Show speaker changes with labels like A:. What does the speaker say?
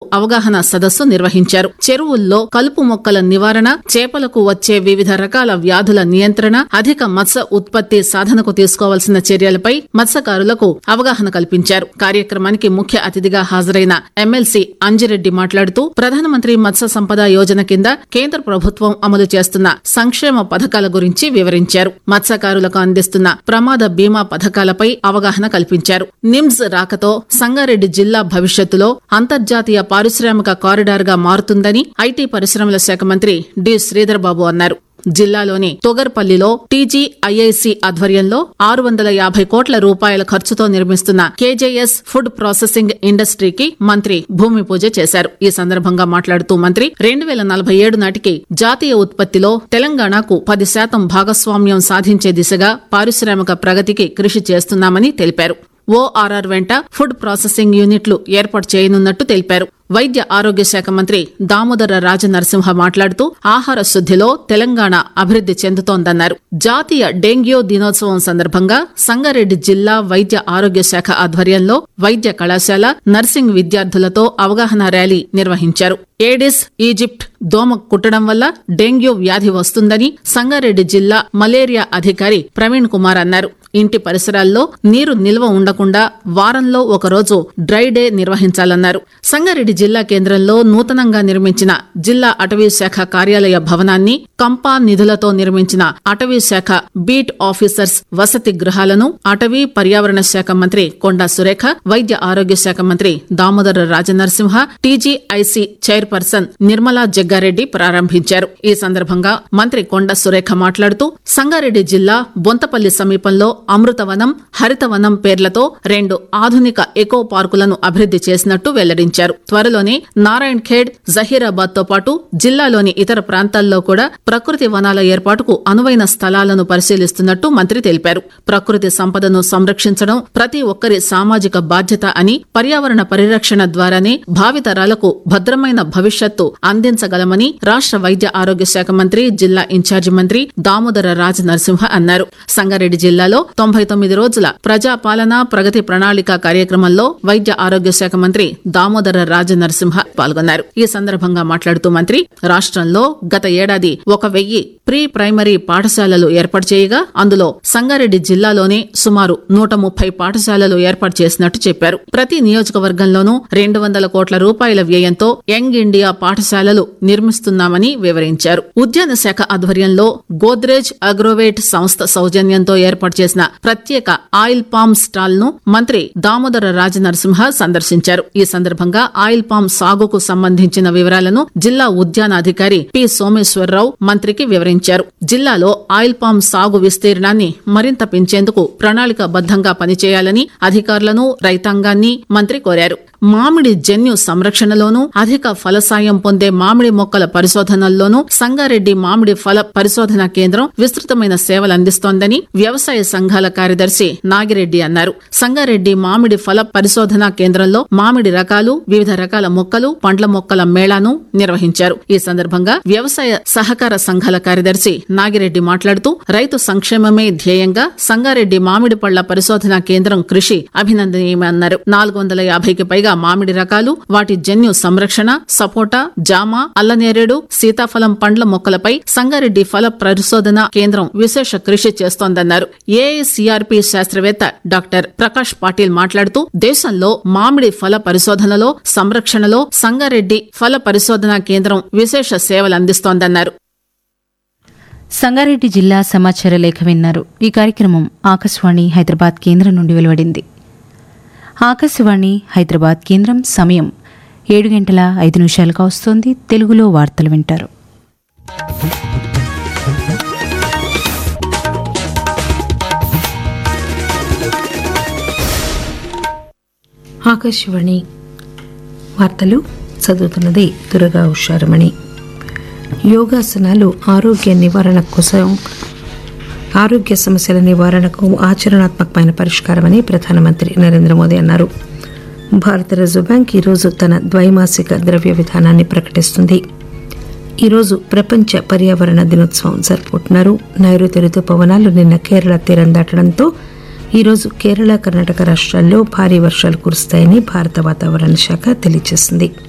A: అవగాహన సదస్సు నిర్వహించారు చెరువుల్లో కలుపు మొక్కల నివారణ చేపలకు వచ్చే వివిధ రకాల వ్యాధుల నియంత్రణ అధిక మత్స్య ఉత్పత్తి సాధనకు తీసుకోవాల్సిన చర్యలపై మత్స్యకారులకు అవగాహన కల్పించారు కార్యక్రమానికి ముఖ్య అతిథిగా హాజరైన ఎమ్మెల్సీ అంజిరెడ్డి మాట్లాడుతూ ప్రధానమంత్రి మత్స్య సంపద యోజన కింద కేంద్ర ప్రభుత్వం అమలు చేస్తున్న సంక్షేమ పథకాల గురించి వివరించారు మత్స్యకారులకు అందిస్తున్న ప్రమాద బీమా పథకాలపై అవగాహన కల్పించారు నిమ్స్ రాకతో సంగారెడ్డి జిల్లా భవిష్యత్తులో అంతర్జాతీయ పారిశ్రామిక కారిడార్ గా మారుతుందని ఐటీ పరిశ్రమల శాఖ మంత్రి డి శ్రీధర్ బాబు అన్నారు జిల్లాలోని తొగర్పల్లిలో టీజీఐఐసి ఆధ్వర్యంలో ఆరు వందల యాభై కోట్ల రూపాయల ఖర్చుతో నిర్మిస్తున్న కేజేఎస్ ఫుడ్ ప్రాసెసింగ్ ఇండస్ట్రీకి మంత్రి భూమి పూజ చేశారు ఈ సందర్భంగా మాట్లాడుతూ మంత్రి రెండు వేల నలభై ఏడు నాటికి జాతీయ ఉత్పత్తిలో తెలంగాణకు పది శాతం భాగస్వామ్యం సాధించే దిశగా పారిశ్రామిక ప్రగతికి కృషి చేస్తున్నామని తెలిపారు ఓఆర్ఆర్ వెంట ఫుడ్ ప్రాసెసింగ్ యూనిట్లు ఏర్పాటు చేయనున్నట్టు తెలిపారు వైద్య ఆరోగ్య శాఖ మంత్రి దామోదర రాజనరసింహ మాట్లాడుతూ ఆహార శుద్దిలో తెలంగాణ అభివృద్ది చెందుతోందన్నారు జాతీయ డెంగ్యూ దినోత్సవం సందర్భంగా సంగారెడ్డి జిల్లా వైద్య ఆరోగ్య శాఖ ఆధ్వర్యంలో వైద్య కళాశాల నర్సింగ్ విద్యార్థులతో అవగాహన ర్యాలీ నిర్వహించారు ఏడిస్ ఈజిప్ట్ దోమ కుట్టడం వల్ల డెంగ్యూ వ్యాధి వస్తుందని సంగారెడ్డి జిల్లా మలేరియా అధికారి ప్రవీణ్ కుమార్ అన్నారు ఇంటి పరిసరాల్లో నీరు నిల్వ ఉండకుండా వారంలో ఒకరోజు డ్రై డే నిర్వహించాలన్నారు సంగారెడ్డి జిల్లా కేంద్రంలో నూతనంగా నిర్మించిన జిల్లా అటవీ శాఖ కార్యాలయ భవనాన్ని కంపా నిధులతో నిర్మించిన అటవీ శాఖ బీట్ ఆఫీసర్స్ వసతి గృహాలను అటవీ పర్యావరణ శాఖ మంత్రి కొండా సురేఖ వైద్య ఆరోగ్య శాఖ మంత్రి దామోదర రాజనరసింహ టీజీఐసి చైర్పర్సన్ నిర్మలా జగ్గారెడ్డి ప్రారంభించారు ఈ సందర్భంగా మంత్రి కొండ సురేఖ మాట్లాడుతూ సంగారెడ్డి జిల్లా బొంతపల్లి సమీపంలో అమృతవనం హరితవనం పేర్లతో రెండు ఆధునిక ఎకో పార్కులను అభివృద్ది చేసినట్టు వెల్లడించారు త్వరలోనే నారాయణ్ ఖేడ్ జహీరాబాద్ తో పాటు జిల్లాలోని ఇతర ప్రాంతాల్లో కూడా ప్రకృతి వనాల ఏర్పాటుకు అనువైన స్థలాలను పరిశీలిస్తున్నట్టు మంత్రి తెలిపారు ప్రకృతి సంపదను సంరక్షించడం ప్రతి ఒక్కరి సామాజిక బాధ్యత అని పర్యావరణ పరిరక్షణ ద్వారానే భావితరాలకు భద్రమైన భవిష్యత్తు అందించగలమని రాష్ట వైద్య ఆరోగ్య శాఖ మంత్రి జిల్లా ఇన్ఛార్జి మంత్రి దామోదర రాజ నరసింహ అన్నారు సంగారెడ్డి జిల్లాలో తొంభై తొమ్మిది రోజుల ప్రజాపాలన ప్రగతి ప్రణాళిక కార్యక్రమంలో వైద్య ఆరోగ్య శాఖ మంత్రి దామోదర రాజ నరసింహ పాల్గొన్నారు ఈ సందర్భంగా మాట్లాడుతూ మంత్రి రాష్ట్రంలో గత ఏడాది ఒక వెయ్యి ప్రీ ప్రైమరీ పాఠశాలలు ఏర్పాటు చేయగా అందులో సంగారెడ్డి జిల్లాలోనే సుమారు నూట ముప్పై పాఠశాలలు ఏర్పాటు చేసినట్టు చెప్పారు ప్రతి నియోజకవర్గంలోనూ రెండు వందల కోట్ల రూపాయల వ్యయంతో యంగ్ ఇండియా పాఠశాలలు నిర్మిస్తున్నామని వివరించారు ఉద్యాన శాఖ ఆధ్వర్యంలో గోద్రేజ్ అగ్రోవేట్ సంస్థ సౌజన్యంతో ఏర్పాటు చేసిన ప్రత్యేక ఆయిల్ పామ్ స్టాల్ ను మంత్రి దామోదర రాజనరసింహ సందర్శించారు ఈ సందర్భంగా ఆయిల్ పామ్ సాగుకు సంబంధించిన వివరాలను జిల్లా ఉద్యానాధికారి పి సోమేశ్వరరావు మంత్రికి వివరించారు జిల్లాలో ఆయిల్ పామ్ సాగు విస్తీర్ణాన్ని మరింత పెంచేందుకు ప్రణాళికాబద్దంగా పనిచేయాలని అధికారులను రైతాంగాన్ని మంత్రి కోరారు మామిడి జన్యు సంరక్షణలోనూ అధిక ఫలసాయం పొందే మామిడి మొక్కల పరిశోధనల్లోనూ సంగారెడ్డి మామిడి ఫల పరిశోధన కేంద్రం విస్తృతమైన సేవలు అందిస్తోందని వ్యవసాయ సంఘాల కార్యదర్శి నాగిరెడ్డి అన్నారు సంగారెడ్డి మామిడి ఫల పరిశోధన కేంద్రంలో మామిడి రకాలు వివిధ రకాల మొక్కలు పండ్ల మొక్కల మేళాను నిర్వహించారు ఈ సందర్భంగా వ్యవసాయ సహకార సంఘాల కార్యదర్శి నాగిరెడ్డి మాట్లాడుతూ రైతు సంక్షేమమే ధ్యేయంగా సంగారెడ్డి మామిడి పళ్ల పరిశోధన కేంద్రం కృషి అభినందనీయమన్నారు నాలుగు వందల యాభైకి పైగా మామిడి రకాలు వాటి జన్యు సంరక్షణ సపోటా జామ అల్లనేరేడు సీతాఫలం పండ్ల మొక్కలపై సంగారెడ్డి ఫల పరిశోధన కేంద్రం విశేష కృషి చేస్తోందన్నారు ఏఐసిఆర్పి శాస్త్రవేత్త డాక్టర్ ప్రకాష్ పాటిల్ మాట్లాడుతూ దేశంలో మామిడి ఫల పరిశోధనలో సంరక్షణలో సంగారెడ్డి ఫల పరిశోధన కేంద్రం విశేష సేవలు అందిస్తోందన్నారు
B: సంగారెడ్డి జిల్లా సమాచార లేఖ విన్నారు ఈ కార్యక్రమం ఆకాశవాణి హైదరాబాద్ కేంద్రం నుండి వెలువడింది ఆకాశవాణి హైదరాబాద్ కేంద్రం సమయం ఏడు గంటల ఐదు నిమిషాలుగా వస్తోంది తెలుగులో వార్తలు వింటారు
C: ఆకాశవాణి వార్తలు చదువుతున్నది దుర్గా ఉషారమణి యోగాసనాలు ఆరోగ్య నివారణ కోసం ఆరోగ్య సమస్యల నివారణకు ఆచరణాత్మకమైన పరిష్కారమని ప్రధానమంత్రి నరేంద్ర మోదీ అన్నారు భారత రిజర్వ్ బ్యాంక్ ఈరోజు తన ద్వైమాసిక ద్రవ్య విధానాన్ని ప్రకటిస్తుంది ఈరోజు ప్రపంచ పర్యావరణ దినోత్సవం జరుపుకుంటున్నారు నైరుతి రుతుపవనాలు నిన్న కేరళ తీరం దాటడంతో ఈరోజు కేరళ కర్ణాటక రాష్ట్రాల్లో భారీ వర్షాలు కురుస్తాయని భారత వాతావరణ శాఖ తెలియజేసింది